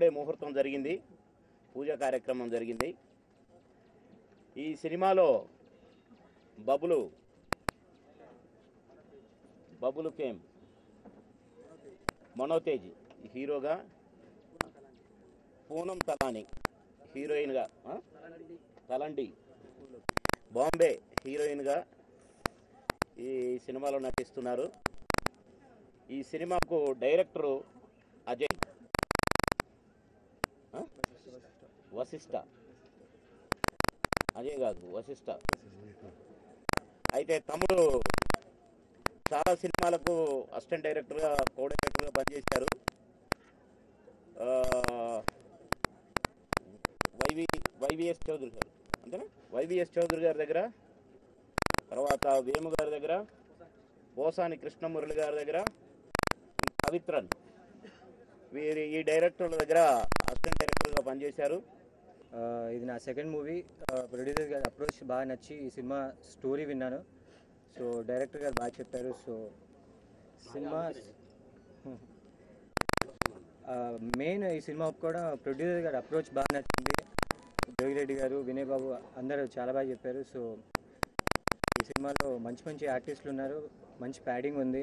ముహూర్తం జరిగింది పూజా కార్యక్రమం జరిగింది ఈ సినిమాలో బబులు బబులు కేమ్ మనోతేజ్ హీరోగా పూనం తలాని హీరోయిన్గా ఆ? తలండి బాంబే హీరోయిన్గా ఈ సినిమాలో నటిస్తున్నారు ఈ సినిమాకు డైరెక్టరు అజయ్ ఆ? వశిష్ఠ అజయ్ కాదు వశిష్ఠ అయితే తమ్ముడు చాలా సినిమాలకు అసిస్టెంట్ డైరెక్టర్గా కో డైరెక్టర్గా పనిచేశారు ఆ, వైవి వైవిఎస్ చౌదరి గారు అంతేనా వైవిఎస్ చౌదరి గారి దగ్గర తర్వాత వేము గారి దగ్గర పోసాని కృష్ణమురళి గారి దగ్గర పవిత్రన్ వీరి ఈ డైరెక్టర్ల దగ్గర అసిస్టెంట్ డైరెక్టర్గా పనిచేశారు ఆ, ఇది నా సెకండ్ మూవీ ప్రొడ్యూసర్ గారి అప్రోచ్ బాగా నచ్చి ఈ సినిమా స్టోరీ విన్నాను సో డైరెక్టర్ గారు బాగా చెప్పారు సో సినిమా మెయిన్ ఈ సినిమా కూడా ప్రొడ్యూసర్ గారి అప్రోచ్ బాగా నచ్చింది జోగిరెడ్డి గారు వినయ్ బాబు అందరూ చాలా బాగా చెప్పారు సో ఈ సినిమాలో మంచి మంచి ఆర్టిస్టులు ఉన్నారు మంచి ప్యాడింగ్ ఉంది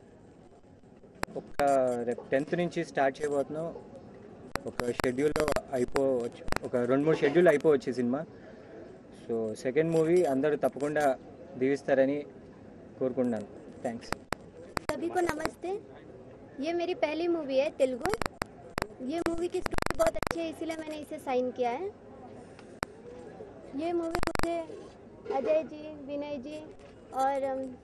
ఒక రేపు టెన్త్ నుంచి స్టార్ట్ చేయబోతున్నాం ఒక షెడ్యూల్లో అయిపోవచ్చు ఒక రెండు మూడు షెడ్యూల్ అయిపోవచ్చు ఈ సినిమా సో సెకండ్ మూవీ అందరూ తప్పకుండా దీవిస్తారని కోరుకుంటున్నాను థ్యాంక్స్ सभी को नमस्ते ये मेरी पहली मूवी है तेलुगु ये मूवी की स्टोरी बहुत अच्छी है इसीलिए मैंने इसे साइन किया है ये मूवी मुझे अजय जी विनय जी और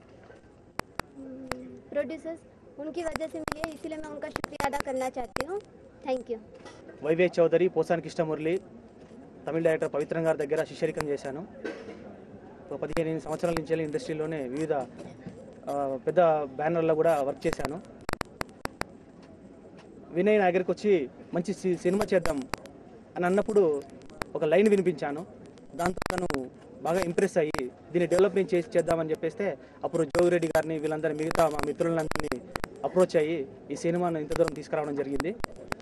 प्रोड्यूसर्स उनकी वजह से मिली है इसीलिए मैं उनका शुक्रिया अदा करना चाहती हूँ thank you Y V Chowdary Posani Krishna Murali తమిళ డైరెక్టర్ పవిత్రం గారి దగ్గర శిష్యరికం చేశాను ఒక పదిహేను సంవత్సరాల నుంచి వెళ్ళి ఇండస్ట్రీలోనే వివిధ ఆ, పెద్ద బ్యానర్లో కూడా వర్క్ చేశాను వినయ్ నా దగ్గరికి వచ్చి మంచి సి- సినిమా చేద్దాం అని అన్నప్పుడు ఒక లైన్ వినిపించాను దాంతో తను బాగా ఇంప్రెస్ అయ్యి దీన్ని డెవలప్మెంట్ చేసి చేద్దామని చెప్పేస్తే అప్పుడు జోగిరెడ్డి గారిని వీళ్ళందరినీ మిగతా మా మిత్రులందరినీ అప్రోచ్ అయ్యి ఈ సినిమాను ఇంత దూరం తీసుకురావడం జరిగింది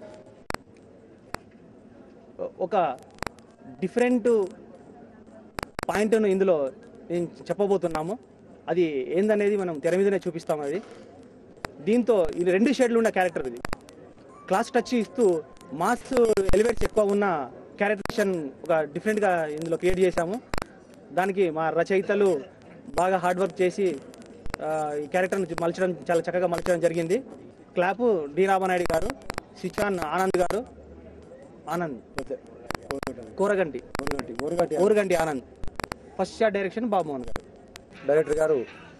ఒక డిఫరెంట్ పాయింట్ను ఇందులో నేను చెప్పబోతున్నాము అది ఏందనేది మనం తెర మీదనే చూపిస్తాం అది దీంతో ఇది రెండు షేడ్లు ఉన్న క్యారెక్టర్ ఇది క్లాస్ టచ్ ఇస్తూ మాస్ ఎలివేట్స్ ఎక్కువ ఉన్న క్యారెక్టరేషన్ ఒక డిఫరెంట్గా ఇందులో క్రియేట్ చేశాము దానికి మా రచయితలు బాగా హార్డ్ వర్క్ చేసి ఆ, ఈ క్యారెక్టర్ని మలచడం చాలా చక్కగా మలచడం జరిగింది క్లాపు డి రామనాయుడు గారు సిచాన్ ఆనంద్ గారు ఆనంద్ కూరగంటి ఊరగంటి Anand first shot direction Babu Mohan garu director గారు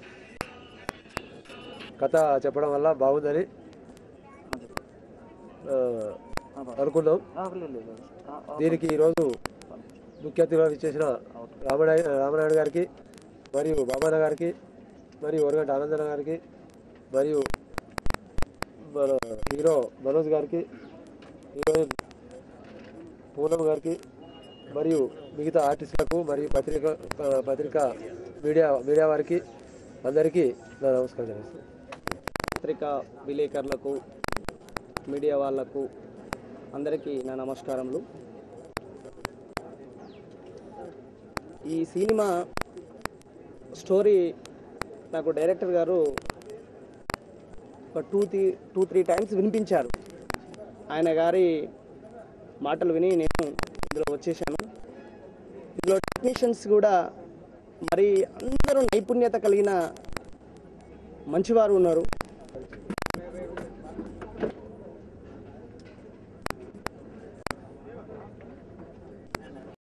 కథ చెప్పడం వల్ల బాగుందని ఆ, అనుకున్నాం దీనికి ఈరోజు ముఖ్య అతిథిగా ఇచ్చేసిన రామనాయ రామనాయుడు గారికి మరియు బాబాన్న గారికి మరియు వరగంట ఆనందన గారికి మరియు మన హీరో మనోజ్ గారికి హీరోయిన్ పూనం గారికి మరియు మిగతా ఆర్టిస్టులకు మరియు పత్రిక ఆ, పత్రిక మీడియా మీడియా వారికి అందరికీ నా నమస్కారం చేస్తాను పత్రికా విలేకరులకు మీడియా వాళ్లకు అందరికీ నా నమస్కారములు ఈ సినిమా స్టోరీ నాకు డైరెక్టర్ గారు ఒక two three two three times వినిపించారు ఆయన గారి మాటలు విని నేను ఇందులో వచ్చేసాను ఇందులో టెక్నీషియన్స్ కూడా మరి అందరూ నైపుణ్యత కలిగిన మంచివారు ఉన్నారు